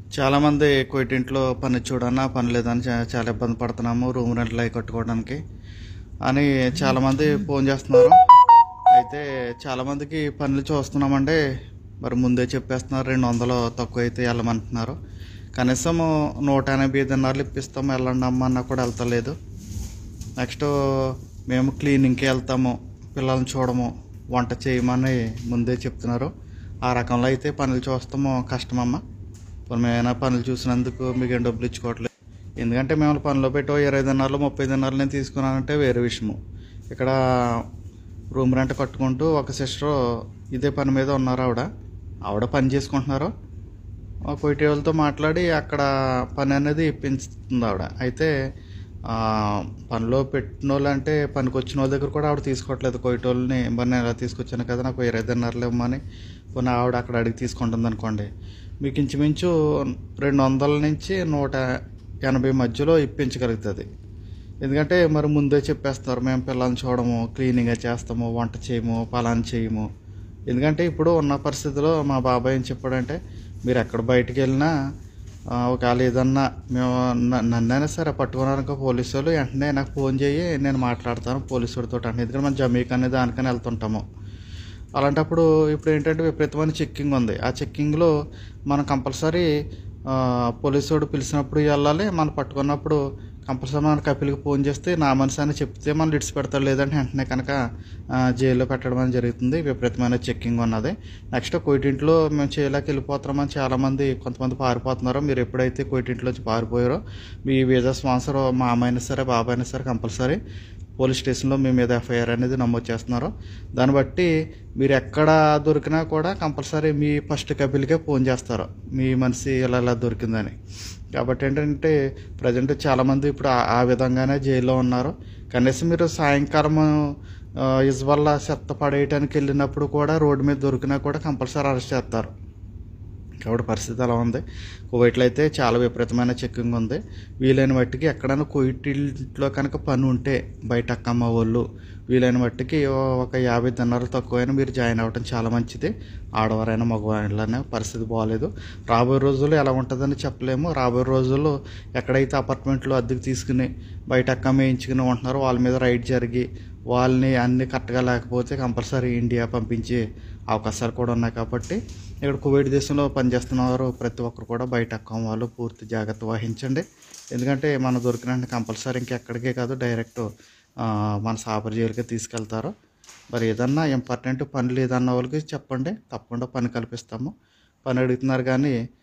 చాలామంది కోటింట్లో పని చూడన్నా పని లేదని చా- చాలా ఇబ్బంది పడుతున్నాము రూమ్ రెంట్లు అవి కట్టుకోవడానికి అని చాలామంది ఫోన్ చేస్తున్నారు అయితే చాలామందికి పనులు చూస్తున్నామండి మరి ముందే చెప్పేస్తున్నారు రెండు వందలు తక్కువ అయితే వెళ్ళమంటున్నారు కనీసం నూట ఎనభై ఐదున్నరలు ఇప్పిస్తాము వెళ్ళండి అమ్మ అన్నా కూడా వెళ్తలేదు నెక్స్ట్ మేము క్లీనింగ్కి వెళ్తాము పిల్లల్ని చూడము వంట చేయమని ముందే చెప్తున్నారు ఆ రకంలో అయితే పనులు చూస్తాము కష్టమమ్మ ఇప్పుడు మేమైనా పనులు చూసినందుకు మీకు ఏం డబ్బులు ఇచ్చుకోవట్లేదు ఎందుకంటే మేము పనిలో పెట్టి ఓ ఇరవై దినాలు ముప్పై దినాలు నేను తీసుకున్నానంటే వేరే విషయము ఇక్కడ రూమ్ రెంట్ కట్టుకుంటూ ఒక సిస్టర్ ఇదే పని మీద ఉన్నారు ఆవిడ ఆవిడ పని చేసుకుంటున్నారు ఆ కొయిటి వాళ్ళతో మాట్లాడి అక్కడ పని అనేది ఇప్పించుతుంది ఆవిడ అయితే ఆ, పనిలో పెట్టిన వాళ్ళు అంటే పనికి వచ్చిన వాళ్ళ దగ్గర కూడా ఆవిడ తీసుకోవట్లేదు కొయిటి వాళ్ళని మరి నేను ఇలా తీసుకొచ్చాను కదా నాకు ఇరవై దిన్నరలు ఇవ్వమని పోనీ ఆవిడ అక్కడ అడిగి తీసుకుంటుంది అనుకోండి మీకు ఇంచుమించు రెండు వందల నుంచి నూట ఎనభై మధ్యలో ఇప్పించగలుగుతుంది ఎందుకంటే మరి ముందే చెప్పేస్తున్నారు మేము పిల్లల్ని చూడము క్లీనింగ్ చేస్తాము వంట చేయము పలాన్ చేయము ఎందుకంటే ఇప్పుడు ఉన్న పరిస్థితిలో మా బాబాయ్ ఏం చెప్పాడంటే మీరు ఎక్కడ బయటికి వెళ్ళినా ఆ, ఒకవేళ ఏదన్నా మేము న- నన్నైనా సరే పట్టుకున్నారనుకో పోలీసు వాళ్ళు వెంటనే నాకు ఫోన్ చేయి నేను మాట్లాడతాను పోలీసు వాడితో అంటే ఎందుకంటే మనం జమీక్ అనే దానికని వెళ్తుంటాము అలాంటప్పుడు ఇప్పుడు ఏంటంటే విపరీతమైన చెక్కింగ్ ఉంది ఆ చెక్కింగ్లో మనం కంపల్సరీ ఆ, పోలీసు వాడు పిలిచినప్పుడు వెళ్ళాలి మనం పట్టుకున్నప్పుడు కంపల్సరీ మన కపిల్కి ఫోన్ చేస్తే నా మనసు అని చెప్తే మనం లిడ్స్ పెడతాడు లేదంటే వెంటనే కనుక ఆ, జైల్లో పెట్టడం అనేది జరుగుతుంది విపరీతమైన చెక్కింగ్ ఉన్నది నెక్స్ట్ కోయిటింట్లో మేము చేయలేక వెళ్ళిపోతున్నామని చాలామంది కొంతమంది పారిపోతున్నారు మీరు ఎప్పుడైతే కోయిటింట్లోంచి పారిపోయారో మీ వీజా స్పాన్సర్ మా అమ్మాయినా సరే బాబాయ్ అయినా సరే కంపల్సరీ పోలీస్ స్టేషన్లో మీ మీద ఎఫ్ఐఆర్ అనేది నమోదు చేస్తున్నారు దాన్ని బట్టి మీరు ఎక్కడ దొరికినా కూడా కంపల్సరీ మీ ఫస్ట్ కపిల్కే ఫోన్ చేస్తారు మీ మనిషి ఇలా ఇలా దొరికిందని కాబట్టి ఏంటంటే ప్రజెంట్ చాలామంది ఇప్పుడు ఆ- ఆ విధంగానే జైల్లో ఉన్నారు కనీసం మీరు సాయంకాలం ఆ, ఇజ్వల్ల చెత్త పడేయటానికి వెళ్ళినప్పుడు కూడా రోడ్డు మీద దొరికినా కూడా కంపల్సరీ అరెస్ట్ చేస్తారు కాబట్టి పరిస్థితి అలా ఉంది కువైట్లో అయితే చాలా విపరీతమైన చెక్కింగ్ ఉంది వీలైన మట్టికి ఎక్కడైనా కువైట్లో కనుక పని ఉంటే బయట అక్కమ్మ వాళ్ళు వీలైన మట్టికి ఒక యాభై దినాలు తక్కువైనా మీరు జాయిన్ అవ్వడం చాలా మంచిది ఆడవారైనా మగవాళ్ళైనా పరిస్థితి బాగాలేదు రాబోయే రోజుల్లో ఎలా ఉంటుందని చెప్పలేము రాబోయే రోజుల్లో ఎక్కడైతే అపార్ట్మెంట్లు అద్దెకు తీసుకుని బయట అక్క వేయించుకుని ఉంటున్నారో వాళ్ళ మీద రైడ్ జరిగి వాళ్ళని అన్ని కరెక్ట్గా లేకపోతే కంపల్సరీ ఇండియా పంపించే అవకాశాలు కూడా ఉన్నాయి కాబట్టి ఇక్కడ కువైట్ దేశంలో పనిచేస్తున్న వారు ప్రతి ఒక్కరు కూడా బయట అక్కం వాళ్ళు పూర్తి జాగ్రత్త వహించండి ఎందుకంటే మన దొరికిన కంపల్సరీ ఇంకెక్కడికే కాదు డైరెక్ట్ ఆ, మన సాబర్ జైలుకే తీసుకెళ్తారు మరి ఏదన్నా ఇంపార్టెంట్ పని లేదన్న వాళ్ళకి చెప్పండి తప్పకుండా పని కల్పిస్తాము పని అడుగుతున్నారు కానీ